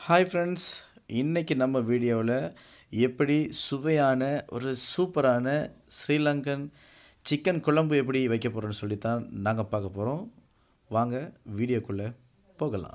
Hi friends இன்றைக்கி நம்ம வீடியோவில் எப்படி சுவையான ஒரு சூப்பரான ஸ்ரீலங்கன் சிக்கன் குழம்பு எப்படி வைக்க போகிறோன்னு சொல்லித்தான் நாங்கள் பார்க்க போகிறோம் வாங்க வீடியோக்குள்ளே போகலாம்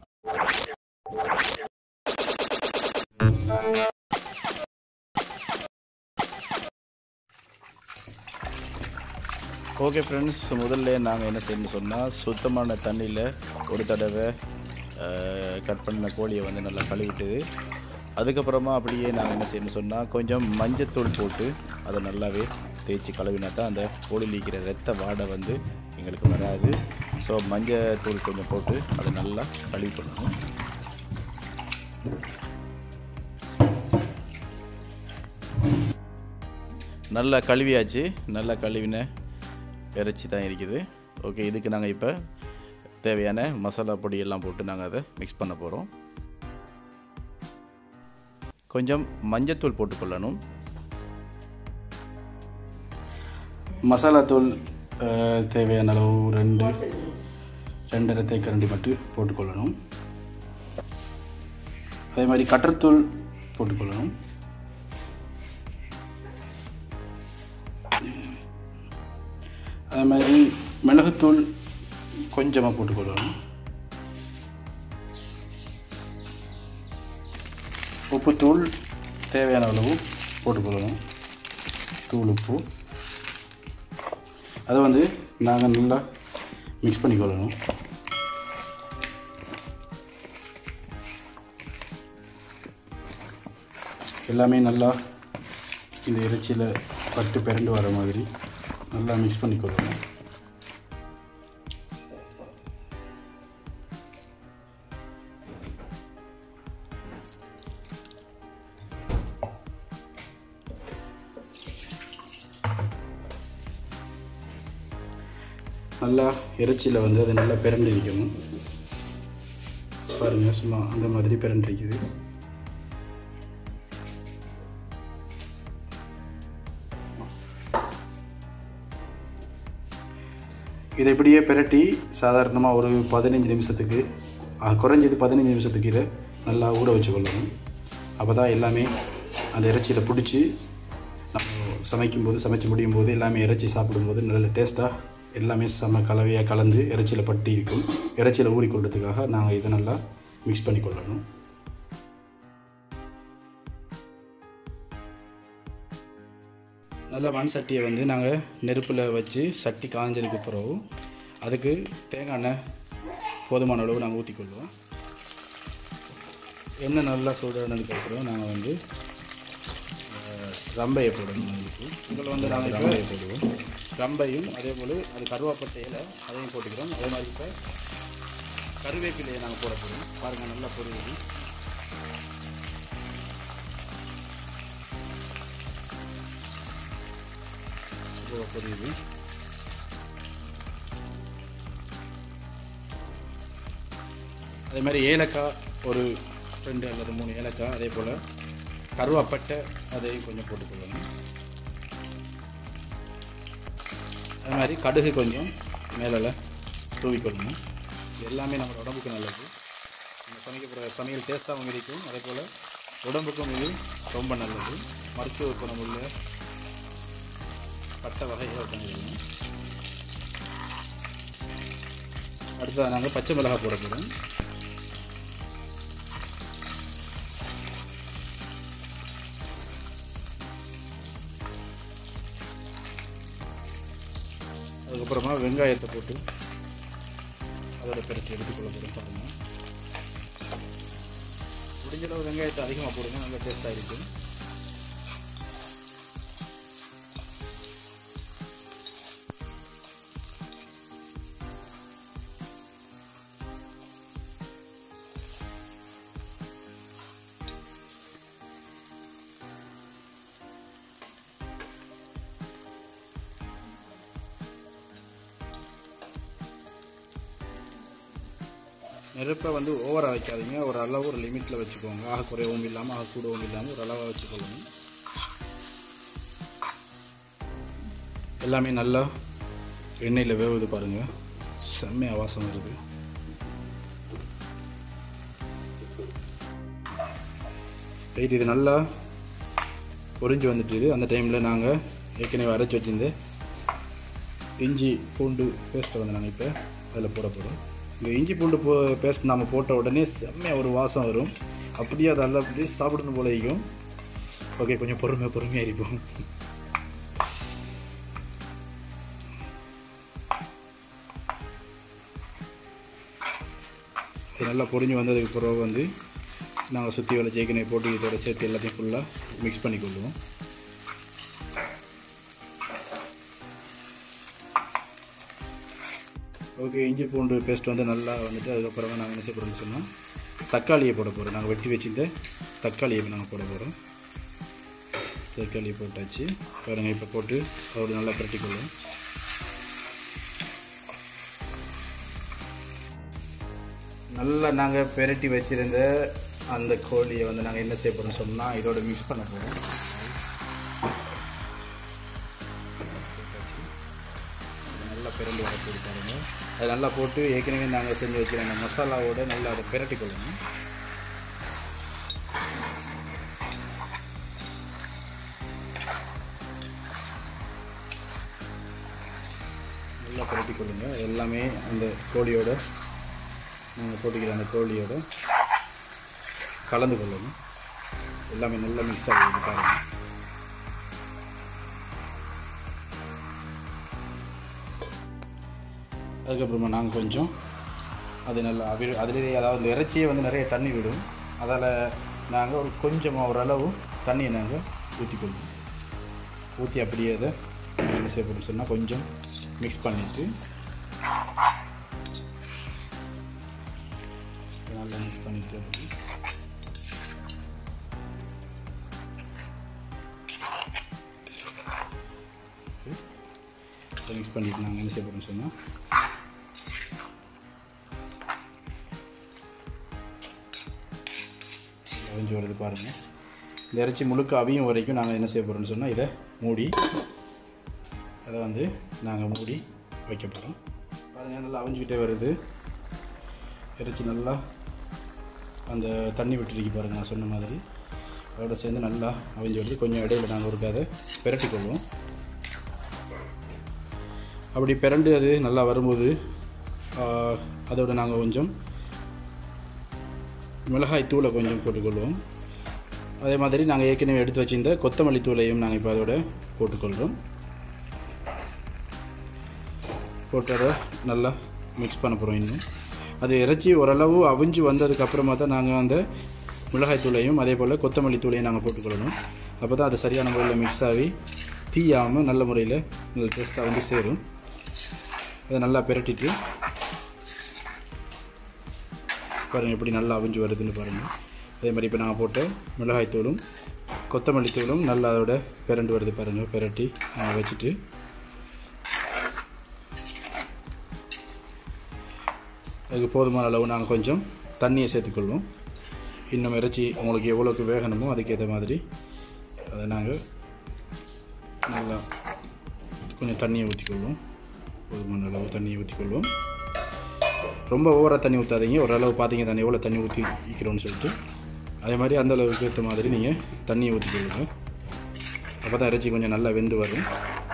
ஓகே ஃப்ரெண்ட்ஸ் முதல்ல நாங்கள் என்ன செய்யணும்னு சொன்னால் சுத்தமான தண்ணியில் ஒரு தடவை அஹ், கட் பண்ண கோழியை வந்து நல்லா கழுவிட்டு அதுக்கப்புறமா அப்படியே நாங்கள் என்ன செய்யணும்னு சொன்னால் கொஞ்சம் மஞ்சத்தூள் போட்டு அதை நல்லாவே தேய்ச்சி கழுவினா தான் அந்த கோழியில் இருக்கிற ரத்த வாடை வந்து எங்களுக்கு வராது ஸோ மஞ்சத்தூள் கொஞ்சம் போட்டு அதை நல்லா கழுவி கொள்ளணும் நல்லா கழுவியாச்சு நல்லா கழுவின இறைச்சி தான் இருக்குது ஓகே இதுக்கு நாங்கள் இப்போ தேவையான மசாலா பொடி எல்லாம் போட்டு நாங்கள் அதை மிக்ஸ் பண்ண போகிறோம் கொஞ்சம் மஞ்சத்தூள் போட்டுக்கொள்ளணும் மசாலா தூள் தேவையான அளவு ரெண்டு ரெண்டரை தேக்கரண்டி மட்டும் போட்டுக்கொள்ளணும் அதே மாதிரி கட்டர்த்தூள் போட்டுக்கொள்ளணும் அதே மாதிரி மிளகுத்தூள் கொஞ்சமாக போட்டுக்கொள்ளணும் உப்புத்தூள் தேவையான அளவு போட்டுக்கொள்ளணும் தூள் உப்பு அதை வந்து நாங்கள் நல்லா மிக்ஸ் பண்ணிக்கொள்ளணும் எல்லாமே நல்லா இந்த இறைச்சியில் பட்டு பிறண்டு வர மாதிரி நல்லா மிக்ஸ் பண்ணிக்கொள்ளணும் நல்லா இறைச்சியில் வந்து அது நல்லா பிறண்டு இருக்கணும் பாருங்கள் சும்மா அந்த மாதிரி பிறண்டு இருக்குது இதை இப்படியே பிரட்டி சாதாரணமாக ஒரு பதினஞ்சு நிமிஷத்துக்கு அஹ், குறைஞ்சது பதினஞ்சு நிமிஷத்துக்கு இதை நல்லா ஊற வச்சுக்கொள்ளணும் அப்போ தான் எல்லாமே அந்த இறைச்சியில் பிடிச்சி நம்ம சமைக்கும்போது சமைச்சு முடியும் போது எல்லாமே இறைச்சி சாப்பிடும்போது நல்ல டேஸ்ட்டாக எல்லாமே செம்ம கலவையாக கலந்து இறைச்சியில் பட்டி இருக்கும் இறைச்சியில் ஊறிக்கொள்றதுக்காக நாங்கள் இதை நல்லா மிக்ஸ் பண்ணி கொள்ளணும் நல்ல மண் சட்டியை வந்து நாங்கள் நெருப்பில் வச்சு சட்டி காஞ்சதுக்கு பிறகு அதுக்கு தேங்காய் எண்ணெய் போதுமான அளவு நாங்கள் ஊற்றிக்கொள்வோம் எண்ணெய் நல்லா சூடானதுக்கப்புறம் நாங்கள் வந்து அஹ், ரம்பையை போடணும் அதுக்கு இதில் வந்து நாங்கள் ரம்பையை போடுவோம் ரம்பையும் அதே போல் அது கருவாப்பட்டையில் அதையும் போட்டுக்கிறோம் அதே மாதிரி இப்போ கருவேப்பிலையை நாங்கள் போட போகிறோம் பாருங்கள் நல்லா பொரியுது இப்போ பொரியுது அதே மாதிரி ஏலக்காய் ஒரு ரெண்டு அல்லது மூணு ஏலக்காய் அதே போல் கருவாப்பட்டை அதையும் கொஞ்சம் போட்டுக்கொள்ளணும் அதே மாதிரி கடுகு கொஞ்சம் மேலே தூவிக்கொள்ளணும் இது எல்லாமே நம்ம உடம்புக்கு நல்லது நம்ம சமைக்க போகிற சமையல் டேஸ்ட்டாகவும் இருக்கும் அதே போல் உடம்புக்கும் இது ரொம்ப நல்லது மருத்துவ குணமுள்ள பட்ட வகைகள் பண்ணிடுவோம் அடுத்ததாக நாங்கள் பச்சை மிளகாய் போட போகிறோம் அதுக்கப்புறமா வெங்காயத்தை போட்டு அதோட பெருக்கி எடுத்துக்கொள்ள போகிறோம் பாருங்கள் முடிஞ்ச அளவு வெங்காயத்தை அதிகமாக போடுங்க நல்ல டேஸ்ட்டாக இருக்கும் நெருப்பை வந்து ஓவராக வைக்காதீங்க ஒரு அளவு ஒரு லிமிட்டில் வச்சுக்கோங்க ஆக குறையவும் இல்லாமல் ஆக கூடவும் இல்லாமல் ஒரு அளவாக வச்சுக்கொள்ளணும் எல்லாமே நல்லா எண்ணெயில் வேவுது பாருங்கள் செம்மையாக வாசம் வருது ரைட் இது நல்லா பொரிஞ்சு வந்துட்டு அந்த டைமில் நாங்கள் ஏற்கனவே அரைச்சி வச்சிருந்த இஞ்சி பூண்டு பேஸ்ட்டை வந்து நாங்கள் இப்போ அதில் போட போகிறோம் இந்த இஞ்சி பூண்டு போ பேஸ்ட் நம்ம போட்ட உடனே செம்மையாக ஒரு வாசம் வரும் அப்படியே அதை நல்லா அப்படியே சாப்பிடணும் போல இருக்கும் ஓகே கொஞ்சம் பொறுமையாக பொறுமையாக இருக்கும் இது நல்லா பொரிஞ்சு வந்ததுக்கு பிறகு வந்து நாங்கள் சுற்றி வர ஏற்கனவே போட்டு இதோட சேர்த்து எல்லாத்தையும் ஃபுல்லாக மிக்ஸ் பண்ணி கொள்ளுவோம் ஓகே இஞ்சி பூண்டு பேஸ்ட் வந்து நல்லா வந்துட்டு அதுக்கப்புறமா நாங்கள் என்ன செய்ய போகிறோம்னு சொன்னால் தக்காளியை போட போகிறோம் நாங்கள் வெட்டி வச்சிருந்த தக்காளியை நாங்கள் போட போகிறோம் தக்காளியை போட்டாச்சு பாருங்கள் இப்போ போட்டு அதோட நல்லா பிரட்டிக்கொள்ளும் நல்லா நாங்கள் பெரட்டி வச்சுருந்த அந்த கோழியை வந்து நாங்கள் என்ன செய்ய போகிறோம்னு சொன்னால் இதோட மிக்ஸ் பண்ண போகிறோம் நல்லா பிரண்டி வர போட்டு பாருங்க அது நல்லா போட்டு ஏற்கனவே நாங்கள் செஞ்சு வைக்கிற அந்த மசாலாவோட நல்லா அதை பிரட்டி கொள்ளணும் நல்லா பிரட்டி கொள்ளுங்க எல்லாமே அந்த கோழியோட நாங்கள் போட்டுக்கிற அந்த கோழியோட கலந்து கொள்ளணும் எல்லாமே நல்லா மிக்ஸ் ஆகிடுது பாருங்கள் அதுக்கப்புறமா நாங்கள் கொஞ்சம் அது நல்லா அவி அதிலே அதாவது இந்த இறைச்சியே வந்து நிறைய தண்ணி விடும் அதால் நாங்கள் ஒரு கொஞ்சமாக ஓரளவு தண்ணியை நாங்கள் ஊற்றிக்கொள்வோம் ஊற்றி அப்படியே அதை என்ன செய்யப்படும் சொன்னால் கொஞ்சம் மிக்ஸ் பண்ணிவிட்டு நல்லா மிக்ஸ் பண்ணிட்டு அப்படி மிக்ஸ் பண்ணிட்டு நாங்கள் என்ன செய்ய போகிறோம்னு சொன்னால் அவிஞ்சு வருது பாருங்கள் இந்த இறைச்சி முழுக்க அவியும் வரைக்கும் நாங்கள் என்ன செய்ய போகிறோம்னு சொன்னால் இதை மூடி அதை வந்து நாங்கள் மூடி வைக்க போகிறோம் பாருங்கள் நல்லா அவிஞ்சுக்கிட்டே வருது இறைச்சி நல்லா அந்த தண்ணி விட்டுருக்கு பாருங்கள் நான் சொன்ன மாதிரி அதோட சேர்ந்து நல்லா அவிஞ்சு வருது கொஞ்சம் இடையில நாங்கள் ஒரு அதை பிரட்டி கொள்வோம் அப்படி பிரண்டு அது நல்லா வரும்போது ஆஹ், அதோட நாங்கள் கொஞ்சம் மிளகாய் தூளை கொஞ்சம் போட்டுக்கொள்வோம் அதே மாதிரி நாங்கள் ஏற்கனவே எடுத்து வச்சிருந்த கொத்தமல்லி தூளையும் நாங்கள் இப்போ அதோட போட்டுக்கொள்கிறோம் போட்டு அதை நல்லா மிக்ஸ் பண்ண போகிறோம் இன்னும் அது இறைச்சி ஓரளவு அவிஞ்சு வந்ததுக்கு அப்புறமா தான் நாங்கள் அந்த மிளகாய் தூளையும் அதே போல் கொத்தமல்லி தூளையும் நாங்கள் போட்டுக்கொள்ளணும் அப்போ தான் அது சரியான முறையில் மிக்ஸ் ஆகி தீயாமல் நல்ல முறையில் நல்ல டேஸ்ட்டாக வந்து சேரும் அதை நல்லா பிரட்டிட்டு பாருங்கள் எப்படி நல்லா அவிஞ்சு வருதுன்னு பாருங்கள் அதே மாதிரி இப்போ நாங்கள் போட்ட மிளகாய் தூளும் கொத்தமல்லி தூளும் நல்லா அதோட பிரண்டு வருது பாருங்கள் பிரட்டி நாங்கள் வச்சுட்டு அதுக்கு போதுமான அளவு நாங்கள் கொஞ்சம் தண்ணியை சேர்த்துக்கொள்வோம் இன்னும் இறைச்சி உங்களுக்கு எவ்வளோக்கு வேகணுமோ அதுக்கேற்ற மாதிரி அதை நாங்கள் நல்லா கொஞ்சம் தண்ணியை ஊற்றிக்கொள்வோம் போதுமான அளவு தண்ணியை ஊற்றிக்கொள்வோம் ரொம்ப ஓவராக தண்ணி ஊற்றாதீங்க ஓரளவு பார்த்தீங்க தண்ணி எவ்வளோ தண்ணி ஊற்றி வைக்கிறோன்னு சொல்லிட்டு அதே மாதிரி அந்த அளவுக்கு ஏற்ற மாதிரி நீங்கள் தண்ணியை ஊற்றிக்கொள்ளுங்க அப்போ தான் இறைச்சி கொஞ்சம் நல்லா வெந்து வரும்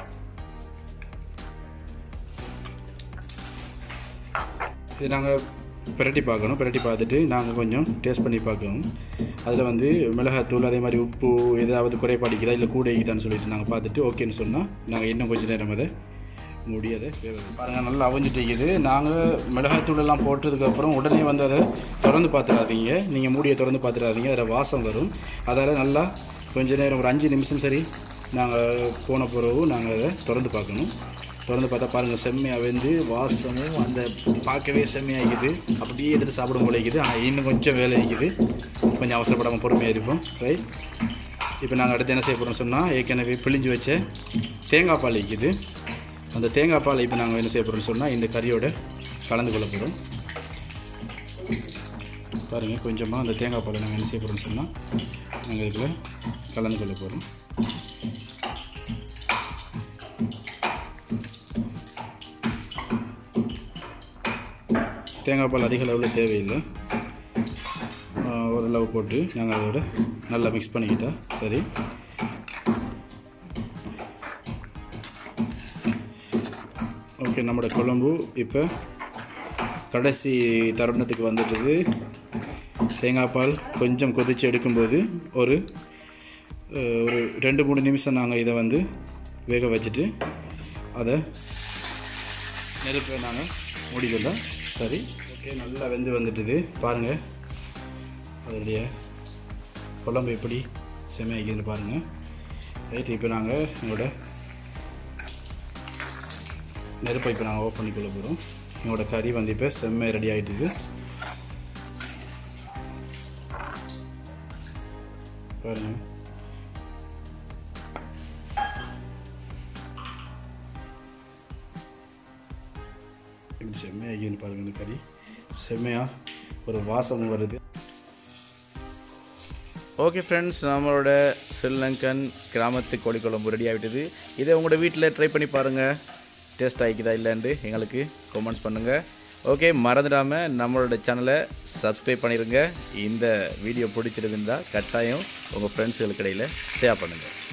இது நாங்கள் பிரட்டி பார்க்கணும் பிரட்டி பார்த்துட்டு நாங்கள் கொஞ்சம் டேஸ்ட் பண்ணி பார்க்கணும் அதில் வந்து மிளகாத்தூள் அதே மாதிரி உப்பு ஏதாவது குறைபாடிக்குதா இல்லை கூட இருக்குதான்னு சொல்லிட்டு நாங்கள் பார்த்துட்டு ஓகேன்னு சொன்னால் நாங்கள் இன்னும் கொஞ்சம் நேரம் அதை மூடி அதை வேக வைப்போம். பாருங்கள் நல்லா அவிஞ்சிட்டு இருக்குது நாங்கள் மிளகாய்த்தூள் எல்லாம் போட்டதுக்கப்புறம் உடனே வந்து அதை திறந்து பார்த்துடாதீங்க நீங்கள் மூடியை திறந்து பார்த்துடாதீங்க அதில் வாசம் வரும் அதால் நல்லா கொஞ்ச நேரம் ஒரு அஞ்சு நிமிஷம் சரி நாங்கள் போன பிறகு நாங்கள் அதை திறந்து பார்க்கணும் திறந்து பார்த்தா பாருங்கள் செம்மையாக வெந்து வாசமும் அந்த பார்க்கவே செம்மையாகிக்குது அப்படியே எடுத்து சாப்பிடும் போல இருக்குது ஆனால் இன்னும் கொஞ்சம் வேலை இருக்குது கொஞ்சம் அவசரப்படாமல் பொறுமையாக இருப்போம் ரைட் இப்போ நாங்கள் அடுத்து என்ன செய்ய போகிறோம் சொன்னால் ஏற்கனவே பிழிஞ்சு வச்ச தேங்காய் பால் இருக்குது அந்த தேங்காய் பால் இப்போ நாங்கள் என்ன செய்ய போகிறோம்னு சொன்னால் இந்த கறியோட கலந்து கொள்ள போகிறோம் பாருங்கள் கொஞ்சமாக அந்த தேங்காய் பாலை நாங்கள் என்ன செய்ய போகிறோம்னு சொன்னால் நாங்கள் இதில் கலந்து கொள்ள போகிறோம் தேங்காய் பால் அதிக அளவில் தேவையில்லை ஆஹ் ஓரளவு போட்டு நாங்கள் அதோட நல்லா மிக்ஸ் பண்ணிக்கிட்டா சரி ஓகே நம்மளோட குழம்பு இப்போ கடைசி தருணத்துக்கு வந்துட்டுது தேங்காய் பால் கொஞ்சம் கொதித்து எடுக்கும்போது ஒரு அஹ், ஒரு ரெண்டு மூணு நிமிஷம் நாங்கள் இதை வந்து வேக வச்சுட்டு அதை நெருப்பை நாங்கள் மூடிக்கொண்டோம் சரி ஓகே நல்லா வெந்து வந்துட்டுது பாருங்கள் அதனுடைய குழம்பு எப்படி செமையாக்கின்னு பாருங்கள் ரைட் இப்போ நாங்கள் எங்களோட நெருப்பை இப்போ நாங்கள் ஓப்பன் பண்ணிக்கொள்ள போகிறோம் எங்களோட கறி வந்து இப்போ செம்மை ரெடி ஆகிட்டுது பாருங்கள் இப்படி செம்மையாகின்னு பாருங்கள் இந்த கறி செம்மையாக ஒரு வாசமும் வருது ஓகே ஃப்ரெண்ட்ஸ் நம்மளோட ஸ்ரீலங்கன் கிராமத்து கோழி குழம்பு ரெடி ஆகிட்டது இதை உங்களோட வீட்டில் ட்ரை பண்ணி பாருங்கள் டேஸ்ட் ஆகிக்குதா இல்லைன்ட்டு எங்களுக்கு கமெண்ட்ஸ் பண்ணுங்கள் ஓகே மறந்துடாமல் நம்மளோட சேனலை சப்ஸ்கிரைப் பண்ணிடுங்க இந்த வீடியோ பிடிச்சிருந்தா கட்டாயம் உங்கள் ஃப்ரெண்ட்ஸுகளுக்கு இடையில் ஷேர் பண்ணுங்கள்